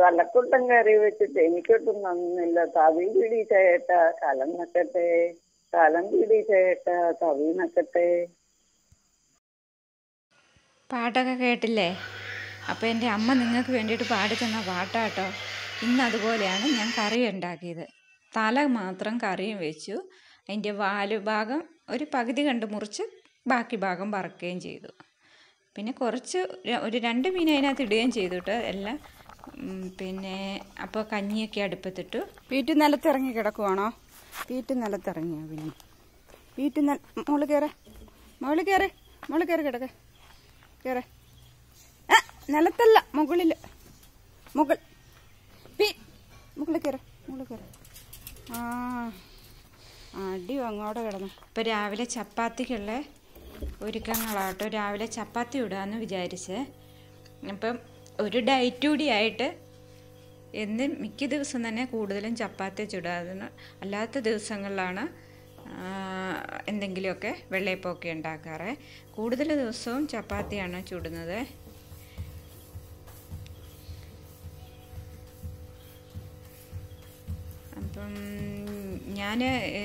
തലക്കുട്ടം കറി വെച്ചിട്ട് എനിക്കൊട്ടും നന്നില്ല തവി പിടി ചേട്ട കലം നക്കട്ടെ കലം പിടി ചേട്ട തവി നക്കട്ടെ പാട്ടൊക്കെ കേട്ടില്ലേ അപ്പോൾ എൻ്റെ അമ്മ നിങ്ങൾക്ക് വേണ്ടിയിട്ട് പാടി തന്ന പാട്ടാട്ടോ ഇന്ന് അതുപോലെയാണ് ഞാൻ കറി ഉണ്ടാക്കിയത് തല മാത്രം കറിയും വെച്ചു അതിൻ്റെ വാല് ഭാഗം ഒരു പകുതി കണ്ട് മുറിച്ച് ബാക്കി ഭാഗം വറക്കുകയും ചെയ്തു പിന്നെ കുറച്ച് ര- ഒരു രണ്ട് മീൻ അതിനകത്ത് ഇടുകയും ചെയ്തു കേട്ടോ എല്ലാം ഉം, പിന്നെ അപ്പോൾ കഞ്ഞിയൊക്കെ അടുപ്പത്തിട്ടു വീട്ടിൽ നിലത്തിറങ്ങി കിടക്കുവാണോ വീട്ടിൽ നിലത്തിറങ്ങിയോ പിന്നെ വീട്ടിൽ നില മോള് കയറ മോള് കയറ് മോള് കയറി കിടക്ക കയറ ആ നിലത്തല്ല മുകളിൽ മുകൾ പി മുകളിൽ കയറ മുകളിൽ കയറ ആ അടിയോ അങ്ങോട്ട് കിടന്നു ഇപ്പോൾ രാവിലെ ചപ്പാത്തിക്കുള്ള ഒരുക്കങ്ങളാട്ടോ രാവിലെ ചപ്പാത്തി ഇടാമെന്ന് വിചാരിച്ച് അപ്പം ഒരു ഡയറ്റ് കൂടി ആയിട്ട് എന്ന് മിക്ക ദിവസം തന്നെ കൂടുതലും ചപ്പാത്തി ചുടാതെ അല്ലാത്ത ദിവസങ്ങളിലാണ് ആ, എന്തെങ്കിലുമൊക്കെ വെള്ളയപ്പമൊക്കെ ഉണ്ടാക്കാറ് കൂടുതൽ ദിവസവും ചപ്പാത്തിയാണ് ചുടുന്നത് അപ്പം ഞാൻ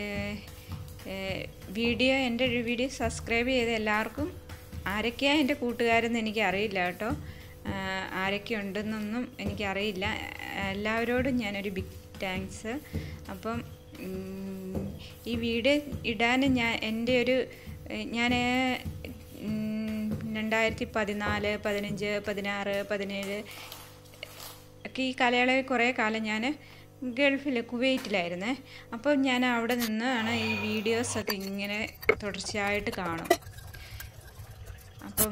വീഡിയോ എൻ്റെ ഒരു വീഡിയോ സബ്സ്ക്രൈബ് ചെയ്ത് എല്ലാവർക്കും ആരൊക്കെയാണ് എൻ്റെ കൂട്ടുകാരെന്ന് എനിക്ക് അറിയില്ല കേട്ടോ ആ, ആരൊക്കെ ഉണ്ടെന്നൊന്നും എനിക്കറിയില്ല എല്ലാവരോടും ഞാനൊരു ബിഗ് താങ്ക്സ് അപ്പം ഉം, ഈ വീഡിയോ ഇടാൻ ഞാൻ എൻ്റെ ഒരു ഞാൻ രണ്ടായിരത്തി പതിനാല് പതിനഞ്ച് പതിനാറ് പതിനേഴ് ഒക്കെ ഈ കാലയളവിൽ കുറേ കാലം ഞാൻ ഗൾഫിൽ കുവൈറ്റിലായിരുന്നേ അപ്പോൾ ഞാൻ അവിടെ നിന്നാണ് ഈ വീഡിയോസൊക്കെ ഇങ്ങനെ തുടർച്ചയായിട്ട് കാണും അപ്പം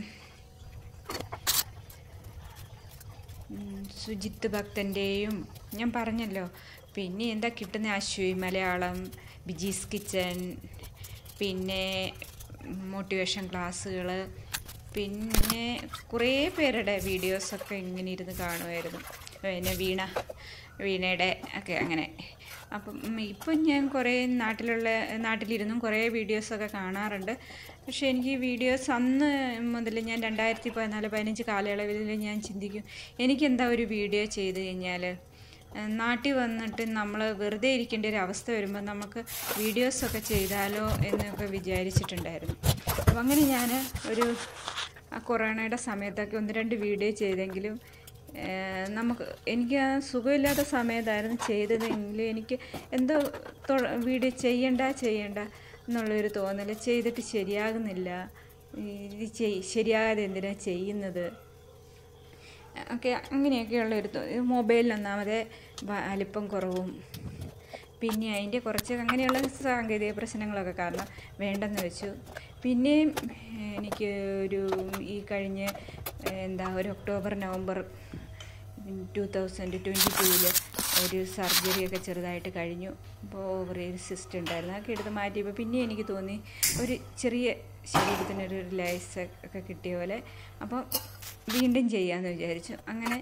ഉം, സുജിത്ത് ഭക്തൻ്റെയും ഞാൻ പറഞ്ഞല്ലോ പിന്നെ എന്താ കിട്ടുന്ന അശ്വി മലയാളം ബിജീസ് കിച്ചൺ പിന്നെ മോട്ടിവേഷൻ ക്ലാസ്സുകൾ പിന്നെ കുറേ പേരുടെ വീഡിയോസൊക്കെ ഇങ്ങനെ ഇരുന്ന് കാണുമായിരുന്നു പിന്നെ വീണ വീണയുടെ ഒക്കെ അങ്ങനെ അപ്പം ഇപ്പം ഞാൻ കുറേ നാട്ടിലുള്ള നാട്ടിലിരുന്നും കുറേ വീഡിയോസൊക്കെ കാണാറുണ്ട് പക്ഷേ എനിക്ക് ഈ വീഡിയോസ് അന്ന് മുതൽ ഞാൻ രണ്ടായിരത്തി പതിനാല് പതിനഞ്ച് കാലയളവിൽ ഞാൻ ചിന്തിക്കും എനിക്കെന്താ ഒരു വീഡിയോ ചെയ്ത് കഴിഞ്ഞാൽ നാട്ടിൽ വന്നിട്ട് നമ്മൾ വെറുതെ ഇരിക്കേണ്ട ഒരു അവസ്ഥ വരുമ്പോൾ നമുക്ക് വീഡിയോസൊക്കെ ചെയ്താലോ എന്നൊക്കെ വിചാരിച്ചിട്ടുണ്ടായിരുന്നു അപ്പം അങ്ങനെ ഞാൻ ഒരു ആ കൊറോണയുടെ സമയത്തൊക്കെ ഒന്ന് രണ്ട് വീഡിയോ ചെയ്തെങ്കിലും ഏഹ് നമുക്ക് എനിക്ക് ആ സുഖമില്ലാത്ത സമയത്തായിരുന്നു ചെയ്തതെങ്കിലും എനിക്ക് എന്തോ തൊ- വീഡിയോ ചെയ്യണ്ട ചെയ്യണ്ട എന്നുള്ളൊരു തോന്നൽ ചെയ്തിട്ട് ശരിയാകുന്നില്ല ഇത് ചെയ് ശരിയാകാതെ എന്തിനാ ചെയ്യുന്നത് ഒക്കെ അങ്ങനെയൊക്കെയുള്ളൊരു തോ- ഇത് മൊബൈലിൽ ഒന്നാമതെ വലിപ്പം കുറവും പിന്നെ അതിൻ്റെ കുറച്ച് അങ്ങനെയുള്ള സാങ്കേതിക പ്രശ്നങ്ങളൊക്കെ കാരണം വേണ്ടെന്ന് വെച്ചു പിന്നെയും എനിക്ക് ഒരു ഈ കഴിഞ്ഞ എന്താ ഒരു October November two thousand twenty ടൂവിൽ ഒരു സർജറിയൊക്കെ ചെറുതായിട്ട് കഴിഞ്ഞു അപ്പോൾ ഓവറിയിൽ സിസ്റ്റ് ഉണ്ടായിരുന്നു അതൊക്കെ എടുത്ത് മാറ്റിയപ്പോൾ പിന്നെ എനിക്ക് തോന്നി ഒരു ചെറിയ ശരീരത്തിനൊരു റിലാക്സ് ഒക്കെ കിട്ടിയ പോലെ അപ്പോൾ വീണ്ടും ചെയ്യാമെന്ന് വിചാരിച്ചു അങ്ങനെ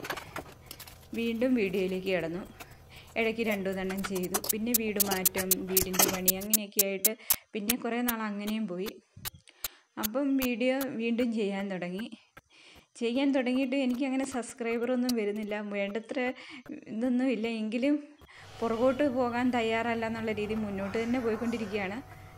വീണ്ടും വീഡിയോയിലേക്ക് കടന്നു ഇടയ്ക്ക് രണ്ടു തെണ്ണം ചെയ്തു പിന്നെ വീട് മാറ്റം വീടിൻ്റെ പണി അങ്ങനെയൊക്കെ ആയിട്ട് പിന്നെ കുറേ നാൾ അങ്ങനെയും പോയി അപ്പം വീഡിയോ വീണ്ടും ചെയ്യാൻ തുടങ്ങി ചെയ്യാൻ തുടങ്ങിയിട്ട് എനിക്ക് അങ്ങനെ സബ്സ്ക്രൈബറൊന്നും വരുന്നില്ല വേണ്ടത്ര ഇതൊന്നും ഇല്ല എങ്കിലും പുറകോട്ട് പോകാൻ തയ്യാറല്ല എന്നുള്ള രീതി മുന്നോട്ട് തന്നെ പോയിക്കൊണ്ടിരിക്കുകയാണ്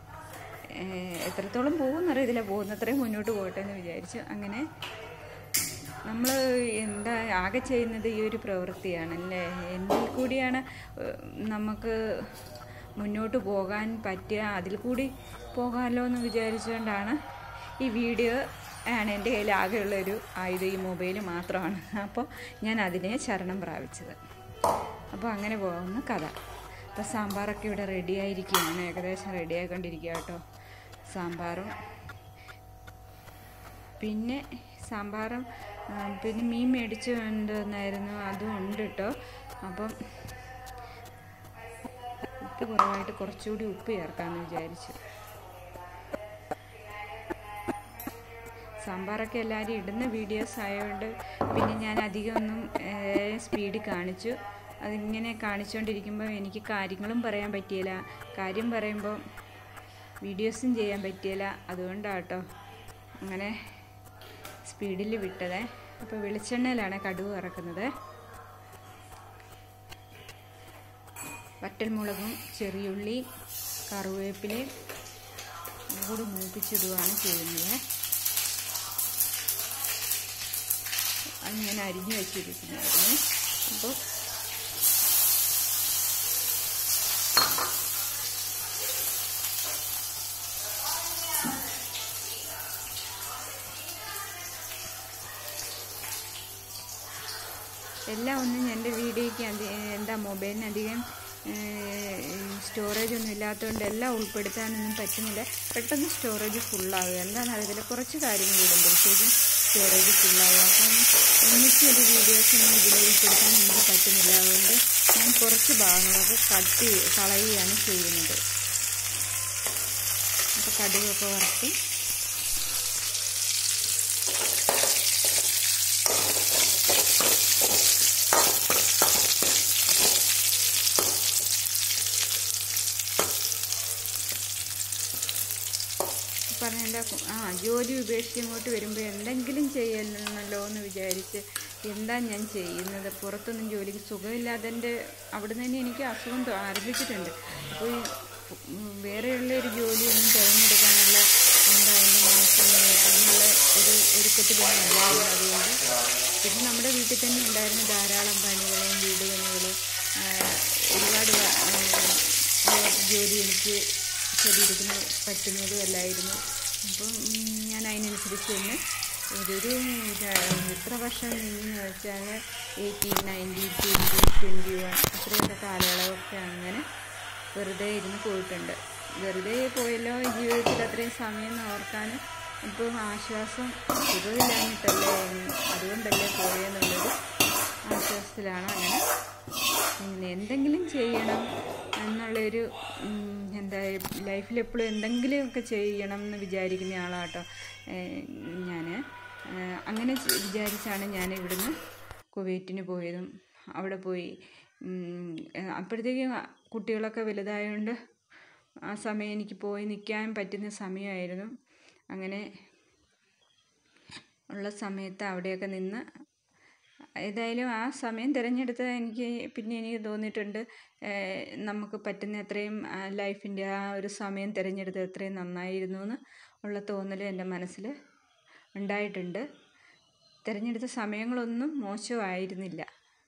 ഏഹ് എത്രത്തോളം പോകുമെന്നറിയത്തില്ല പോകുന്നത്രയും മുന്നോട്ട് പോകട്ടെ എന്ന് വിചാരിച്ചു അങ്ങനെ നമ്മൾ എന്താ ആകെ ചെയ്യുന്നത് ഈ ഒരു പ്രവൃത്തിയാണല്ലേ എന്നിൽ കൂടിയാണ് ഏഹ്, നമുക്ക് മുന്നോട്ട് പോകാൻ പറ്റുക അതിൽ കൂടി പോകാമല്ലോ എന്ന് വിചാരിച്ചുകൊണ്ടാണ് ഈ വീഡിയോ ആണ് എൻ്റെ കയ്യിൽ ആകെയുള്ളൊരു ആയുധം ഈ മൊബൈൽ മാത്രമാണ് അപ്പോൾ ഞാൻ അതിനെ ശരണം പ്രാപിച്ചത് അപ്പോൾ അങ്ങനെ പോകുന്ന കഥ അപ്പോൾ സാമ്പാറൊക്കെ ഇവിടെ റെഡി ആയിരിക്കുകയാണ് ഏകദേശം റെഡി ആയിക്കൊണ്ടിരിക്കുക കേട്ടോ സാമ്പാറും പിന്നെ സാമ്പാറും ആ, പിന്നെ മീൻ മേടിച്ച് കൊണ്ടുവന്നായിരുന്നു അതും ഉണ്ട് കേട്ടോ അപ്പം ഉപ്പ് കുറവായിട്ട് കുറച്ചുകൂടി ഉപ്പ് ചേർക്കാമെന്ന് വിചാരിച്ചു സാമ്പാറൊക്കെ എല്ലാവരും ഇടുന്ന വീഡിയോസ് ആയതുകൊണ്ട് പിന്നെ ഞാൻ അധികമൊന്നും സ്പീഡിൽ കാണിച്ചു അതിങ്ങനെ കാണിച്ചുകൊണ്ടിരിക്കുമ്പോൾ എനിക്ക് കാര്യങ്ങളും പറയാൻ പറ്റിയില്ല കാര്യം പറയുമ്പോൾ വീഡിയോസും ചെയ്യാൻ പറ്റിയില്ല അതുകൊണ്ടാട്ടോ അങ്ങനെ സ്പീഡിൽ വിട്ടത് അപ്പോൾ വെളിച്ചെണ്ണയിലാണ് കടുവ് ഇറക്കുന്നത് വറ്റൽമുളകും ചെറിയുള്ളി കറിവേപ്പിലയും കൂടി മൂപ്പിച്ചിടുകയാണ് ചെയ്യുന്നത് അത് ഞാൻ അരിഞ്ഞു വെച്ചിരിക്കുന്നതായിരുന്നു അപ്പോൾ എല്ലാം ഒന്നും എൻ്റെ വീഡിയോയ്ക്ക് അധി എന്താ മൊബൈലിന് അധികം സ്റ്റോറേജ് ഒന്നും ഇല്ലാത്തതുകൊണ്ട് എല്ലാം ഉൾപ്പെടുത്താനൊന്നും പറ്റുന്നില്ല പെട്ടെന്ന് സ്റ്റോറേജ് ഫുള്ളാവുക എന്താണെന്ന് അറിയത്തില്ല കുറച്ച് കാര്യങ്ങൾ ഇടുമ്പോഴത്തേക്കും സ്റ്റോറേജ് ഫുള്ളാവുക അപ്പം ഒന്നിച്ച് ഒരു വീഡിയോസൊന്നും ഇതിൽ ഉൾപ്പെടുത്താൻ എനിക്ക് പറ്റുന്നില്ല അതുകൊണ്ട് ഞാൻ കുറച്ച് ഭാഗങ്ങളൊക്കെ കട്ട് കളയുകയാണ് ചെയ്യുന്നത് അപ്പോൾ കടുകൊക്കെ വറുത്ത് പറഞ്ഞ എൻ്റെ ആ ജോലി ഉപേക്ഷിച്ച് ഇങ്ങോട്ട് വരുമ്പോൾ എന്തെങ്കിലും ചെയ്യണമല്ലോ എന്ന് വിചാരിച്ച് എന്താ ഞാൻ ചെയ്യുന്നത് പുറത്തൊന്നും ജോലിക്ക് സുഖമില്ലാതെ അവിടുന്ന് തന്നെ എനിക്ക് അസുഖം തൊ- ആരംഭിച്ചിട്ടുണ്ട് അപ്പോൾ ഈ ഉം, വേറെയുള്ള ഒരു ജോലിയൊന്നും തിരഞ്ഞെടുക്കാനുള്ള എന്താ എൻ്റെ മനസ്സിന് അതിനുള്ള ഒരു ഒരുക്കത്തിലൊന്നും അല്ലായിരുന്നു അതുകൊണ്ട് പിന്നെ നമ്മുടെ വീട്ടിൽ തന്നെ ഉണ്ടായിരുന്ന ധാരാളം പണികളും വീട് പണികളും ആ, ഒരുപാട് വ- ആ, ജോലി എനിക്ക് ശരീരത്തിന് പറ്റുന്നതും അല്ലായിരുന്നു അപ്പം ഉം, ഞാൻ അതിനനുസരിച്ച് തന്നെ ഇതൊരു ര- എത്ര വർഷം നിന്നെന്ന് വെച്ചാൽ eighteen nineteen twenty twenty one അത്രയൊക്കെ കാലയളവൊക്കെ അങ്ങനെ വെറുതെ ഇരുന്ന് പോയിട്ടുണ്ട് വെറുതെ പോയല്ലോ ഈ ജീവിതത്തിൽ അത്രയും സമയം എന്ന് ഓർക്കാൻ ഇപ്പോൾ ആശ്വാസം സുഖമില്ലാഞ്ഞിട്ടല്ലേ അതുകൊണ്ടല്ലേ പോയെന്നുള്ളൊരു ആശ്വാസത്തിലാണ് അങ്ങനെ പിന്നെ എന്തെങ്കിലും ചെയ്യണം എന്നുള്ളൊരു ഉം, എന്താ ലൈഫിൽ എപ്പോഴും എന്തെങ്കിലുമൊക്കെ ചെയ്യണം എന്ന് വിചാരിക്കുന്ന ആളാട്ടോ ഞാൻ അങ്ങനെ ചെ- വിചാരിച്ചാണ് ഞാൻ ഇവിടുന്ന് കുവൈറ്റിന് പോയതും അവിടെ പോയി ഉം, അപ്പോഴത്തേക്കും കുട്ടികളൊക്കെ വലുതായതുകൊണ്ട് ആ സമയം എനിക്ക് പോയി നിൽക്കാൻ പറ്റുന്ന സമയമായിരുന്നു അങ്ങനെ ഉള്ള സമയത്ത് അവിടെയൊക്കെ നിന്ന് ഏതായാലും ആ സമയം തിരഞ്ഞെടുത്ത് എനിക്ക് പിന്നെ എനിക്ക് തോന്നിയിട്ടുണ്ട് ഏഹ് നമുക്ക് പറ്റുന്ന അത്രയും ലൈഫിൻ്റെ ആ ഒരു സമയം തിരഞ്ഞെടുത്ത് എത്രയും നന്നായിരുന്നു എന്ന് ഉള്ള തോന്നൽ എൻ്റെ മനസ്സിൽ ഉണ്ടായിട്ടുണ്ട് തിരഞ്ഞെടുത്ത സമയങ്ങളൊന്നും മോശമായിരുന്നില്ല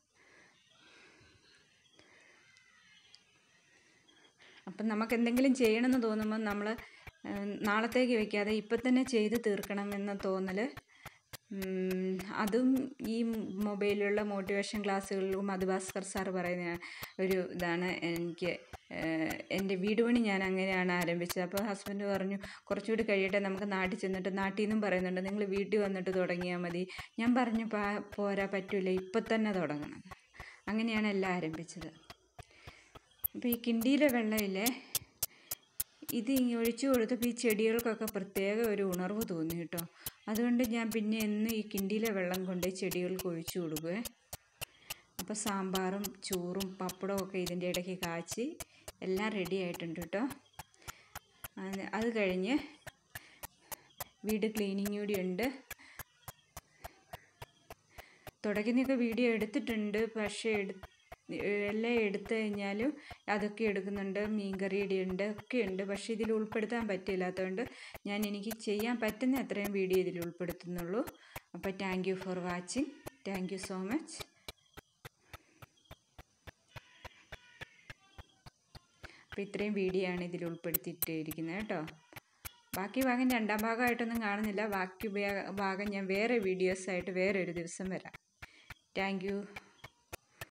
അപ്പം നമുക്ക് എന്തെങ്കിലും ചെയ്യണമെന്ന് തോന്നുമ്പോൾ നമ്മൾ നാളത്തേക്ക് വെക്കാതെ ഇപ്പം തന്നെ ചെയ്ത് തീർക്കണം എന്ന തോന്നൽ ഉം, അതും ഈ മൊബൈലിലുള്ള മോട്ടിവേഷൻ ക്ലാസ്സുകളിലും മധുഭാസ്കർ സാർ പറയുന്ന ഒരു ഇതാണ് എനിക്ക് ഏഹ്, എൻ്റെ വീട് പണി ഞാൻ അങ്ങനെയാണ് ആരംഭിച്ചത് അപ്പോൾ ഹസ്ബൻഡ് പറഞ്ഞു കുറച്ചുകൂടി കഴിയട്ടെ നമുക്ക് നാട്ടിൽ ചെന്നിട്ട് നാട്ടിൽ നിന്നും പറയുന്നുണ്ട് നിങ്ങൾ വീട്ടിൽ വന്നിട്ട് തുടങ്ങിയാൽ മതി ഞാൻ പറഞ്ഞു പാ പോരാ പറ്റൂല ഇപ്പം തന്നെ തുടങ്ങണം അങ്ങനെയാണ് എല്ലാം ആരംഭിച്ചത് അപ്പോൾ ഈ കിണ്ടിയിലെ വെള്ളമില്ലേ ഇത് ഇങ്ങ് ഒഴിച്ചു കൊടുത്തപ്പോൾ ഈ ചെടികൾക്കൊക്കെ പ്രത്യേക ഒരു ഉണർവ് തോന്നി കേട്ടോ അതുകൊണ്ട് ഞാൻ പിന്നെ എന്നും ഈ കിണ്ടിയിലെ വെള്ളം കൊണ്ട് ചെടികൾക്ക് ഒഴിച്ചു കൊടുക്കുവേ അപ്പോൾ സാമ്പാറും ചോറും പപ്പടവും ഒക്കെ ഇതിൻ്റെ ഇടയ്ക്ക് കാച്ചി എല്ലാം റെഡി ആയിട്ടുണ്ട് കേട്ടോ അത് അത് കഴിഞ്ഞ് വീട് ക്ലീനിങ് കൂടി ഉണ്ട് തുടക്കുന്നൊക്കെ വീഡിയോ എടുത്തിട്ടുണ്ട് പക്ഷേ എടു എല്ലാം എടുത്തു കഴിഞ്ഞാലും അതൊക്കെ എടുക്കുന്നുണ്ട് മീൻകറിയുടെ ഉണ്ട് ഒക്കെ ഉണ്ട് പക്ഷേ ഇതിൽ ഉൾപ്പെടുത്താൻ പറ്റില്ലാത്തതുകൊണ്ട് ഞാൻ എനിക്ക് ചെയ്യാൻ പറ്റുന്ന അത്രയും വീഡിയോ ഇതിൽ ഉൾപ്പെടുത്തുന്നുള്ളൂ അപ്പോൾ thank you for watching thank you so much അപ്പോൾ ഇത്രയും വീഡിയോ ആണ് ഇതിൽ ഉൾപ്പെടുത്തിയിട്ടിരിക്കുന്നത് കേട്ടോ ബാക്കി ഭാഗം രണ്ടാം ഭാഗമായിട്ടൊന്നും കാണുന്നില്ല ബാക്കി ഭാഗം ഞാൻ വേറെ വീഡിയോസായിട്ട് വേറെ ഒരു ദിവസം വരാം താങ്ക് യു